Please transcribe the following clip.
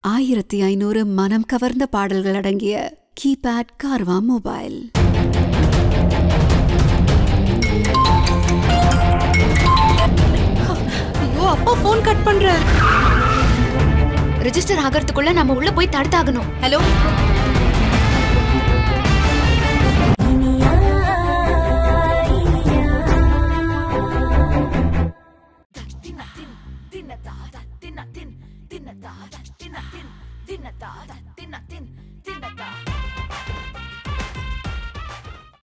ஆயிரத்தி ஐநூறு மனம் கவர்ந்த பாடல்கள் அடங்கிய கீபேட் கார்வா மொபைல் ஐயோ அப்பா ஃபோன் கட் பண்ற ரெஜிஸ்டர் ஆகிறதுக்குள்ள நம்ம உள்ள போய் தடுத்தாகணும் ஹலோ